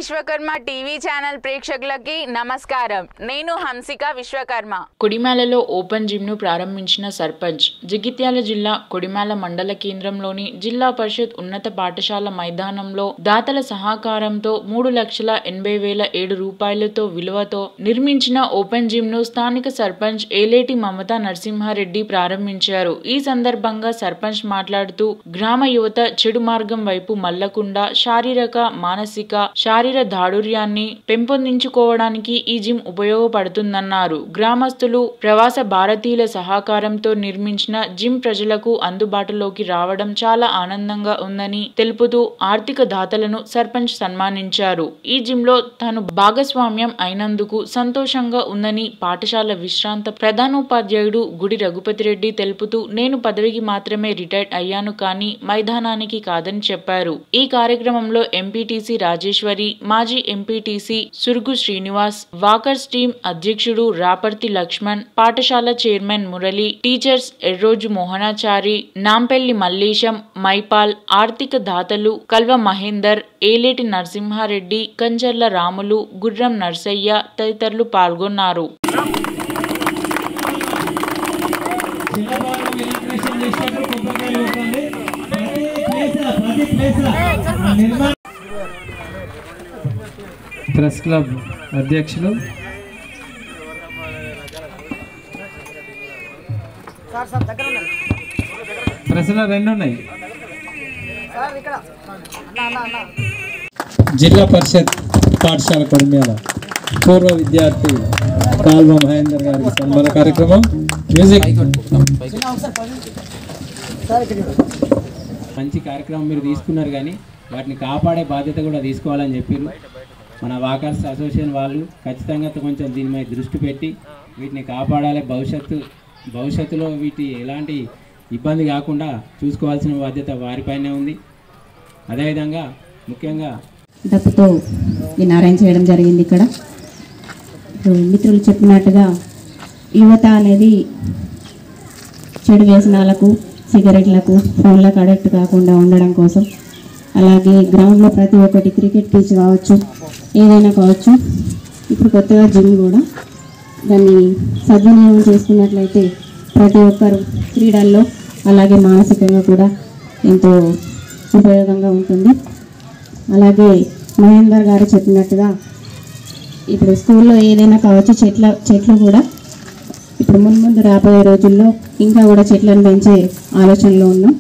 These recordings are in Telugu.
విశ్వకర్మ టీవీ ఛానల్ ప్రేక్షకులకి నమస్కారం నేను హంసిక విశ్వకర్మ కొడిమాలలో ఓపెన్ జిమ్ ను ప్రారంభించిన సర్పంచ్ జగిత్యాల జిల్లా కొడిమాల మండల కేంద్రంలోని జిల్లా పరిషత్ ఉన్నత పాఠశాల మైదానంలో దాతల సహకారంతో మూడు లక్షల ఎనభై వేల ఏడు రూపాయలతో విలువతో నిర్మించిన ఓపెన్ జిమ్ ను స్థానిక సర్పంచ్ ఏలేటి మమతా నరసింహారెడ్డి ప్రారంభించారు ఈ సందర్భంగా సర్పంచ్ మాట్లాడుతూ గ్రామ యువత చెడు మార్గం వైపు మల్లకుండా శారీరక మానసిక శారీర దాడుర్యాన్ని పెంపొందించుకోవడానికి ఈ జిమ్ ఉపయోగపడుతుందన్నారు గ్రామస్తులు ప్రవాస భారతీయుల సహకారంతో నిర్మించిన జిమ్ ప్రజలకు అందుబాటులోకి రావడం చాలా ఆనందంగా ఉందని తెలుపుతూ ఆర్థిక దాతలను సర్పంచ్ సన్మానించారు ఈ జిమ్ లో తాను భాగస్వామ్యం అయినందుకు సంతోషంగా ఉందని పాఠశాల విశ్రాంత ప్రధానోపాధ్యాయుడు గుడి రఘుపతిరెడ్డి తెలుపుతూ నేను పదవికి మాత్రమే రిటైర్డ్ అయ్యాను కానీ మైదానానికి కాదని చెప్పారు ఈ కార్యక్రమంలో ఎంపీటీసీ రాజేశ్వరి మాజీ MPTC Surugu Srinivas walkers team అధ్యక్షుడు రాపర్తి లక్ష్మణ్ పాఠశాల చైర్మన్ మురళి టీచర్స్ ఎర్రోజు మోహనాచారి నాంపెల్లి మల్లేశం మైపాల్ ఆర్థిక దాతలు కల్వ మహేందర్ ఏలేటి నరసింహారెడ్డి కంచర్ల రాములు గుర్రం నర్సయ్య తదితరులు పాల్గొన్నారు చిన్నబాబు ఇనాగ్రేషన్ చేసినప్పుడు కొబ్బరికాయలు కొట్టండి ప్రతి ప్లేస్ ప్రతి ప్లేస్ నిర్మాణ ప్రెస్ క్లబ్ అధ్యక్షులు ప్రశ్న రెండు ఉన్నాయి జిల్లా పరిషత్ పాఠశాల కొడిమేల పూర్వ విద్యార్థి కాల్వ మహేందర్ గారి సన్మాన కార్యక్రమం మ్యూజిక్ మంచి కార్యక్రమం మీరు తీసుకున్నారు కానీ వాటిని కాపాడే బాధ్యత కూడా తీసుకోవాలని చెప్పారు మన వాకర్స్ అసోసియేషన్ వాళ్ళు ఖచ్చితంగా కొంచెం దీని మీద దృష్టి పెట్టి వీటిని కాపాడాలి భవిష్యత్తు భవిష్యత్తులో వీటి ఎలాంటి ఇబ్బంది కాకుండా చూసుకోవాల్సిన బాధ్యత వారిపైనే ఉంది అదేవిధంగా ముఖ్యంగా డబ్బుతో దీన్ని అరేంజ్ చేయడం జరిగింది ఇక్కడ ఇప్పుడు మిత్రులు చెప్పినట్టుగా యువత అనేది చెడు వ్యసనాలకు సిగరెట్లకు ఫోన్లకు అడక్ట్ కాకుండా ఉండడం కోసం అలాగే గ్రౌండ్లో ప్రతి ఒక్కటి క్రికెట్ పిచ్ కావచ్చు ఏదైనా కావచ్చు ఇప్పుడు కొత్తగా జిమ్ కూడా దాన్ని సద్వినియోగం చేసుకున్నట్లయితే ప్రతి ఒక్కరు క్రీడల్లో అలాగే మానసికంగా కూడా ఎంతో ఉపయోగంగా ఉంటుంది అలాగే మహేందర్ గారు చెప్పినట్టుగా ఇప్పుడు స్కూల్లో ఏదైనా కావచ్చు చెట్ల చెట్లు కూడా ఇప్పుడు ముందు ముందు రాబోయే రోజుల్లో ఇంకా కూడా చెట్లను పెంచే ఆలోచనలో ఉన్నాం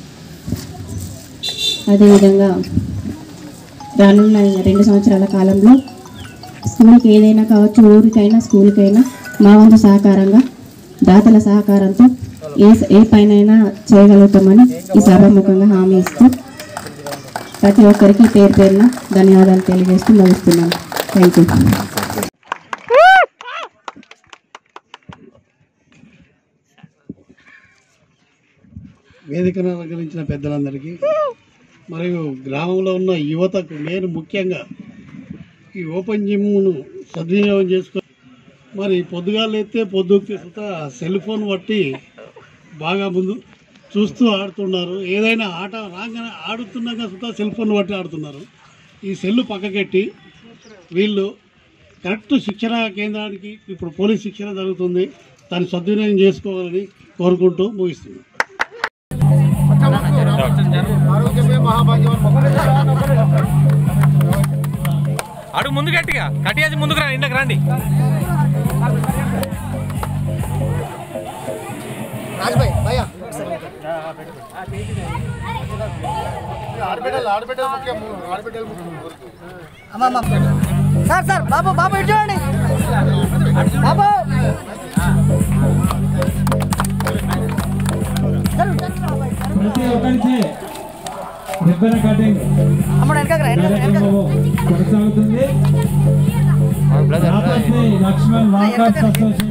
అదేవిధంగా రానున్న రెండు సంవత్సరాల కాలంలో స్కూల్కి ఏదైనా కావచ్చు ఊరికైనా స్కూల్కైనా మా వంతు సహకారంగా దాతల సహకారంతో ఏ ఏ పైనైనా చేయగలుగుతామని ఈ సభాముఖంగా హామీ ఇస్తూ ప్రతి ఒక్కరికి పేరు పేరున ధన్యవాదాలు తెలియజేస్తూ ముగిస్తున్నాను థ్యాంక్ యూ వేదికను అలంకరించిన పెద్దలందరికీ మరియు గ్రామంలో ఉన్న యువతకు నేను ముఖ్యంగా ఈ ఓపెన్ జిమ్ను సద్వినియోగం చేసుకో మరి పొద్దుగాలు ఎత్తే పొద్దుకి సుత సెల్ ఫోన్ బట్టి బాగా ముందు చూస్తూ ఆడుతున్నారు ఏదైనా ఆట రాగానే ఆడుతున్నాక సుత సెల్ ఫోన్ బట్టి ఆడుతున్నారు ఈ సెల్లు పక్కకెట్టి వీళ్ళు కరెక్ట్ శిక్షణ కేంద్రానికి ఇప్పుడు పోలీస్ శిక్షణ జరుగుతుంది దాన్ని సద్వినియోగం చేసుకోవాలని కోరుకుంటూ ముగిస్తున్నాను అడుగు ముందు గట్టిగా కట్టియాసి ముందుకు రా ఇండకు రండి సార్ సార్ బాబు బాబు ఇటు చూడండి బాబు ప్రతి ఒక్కరికి రిబ్బన్ కటింగ్ అమ్ముడు వెనకకు రా వెనకకు వెనకకు కార్యక్రమం కొనసాగుతుంది రాపర్తి లక్ష్మణ్ వాకర్స్ అసోసియేషన్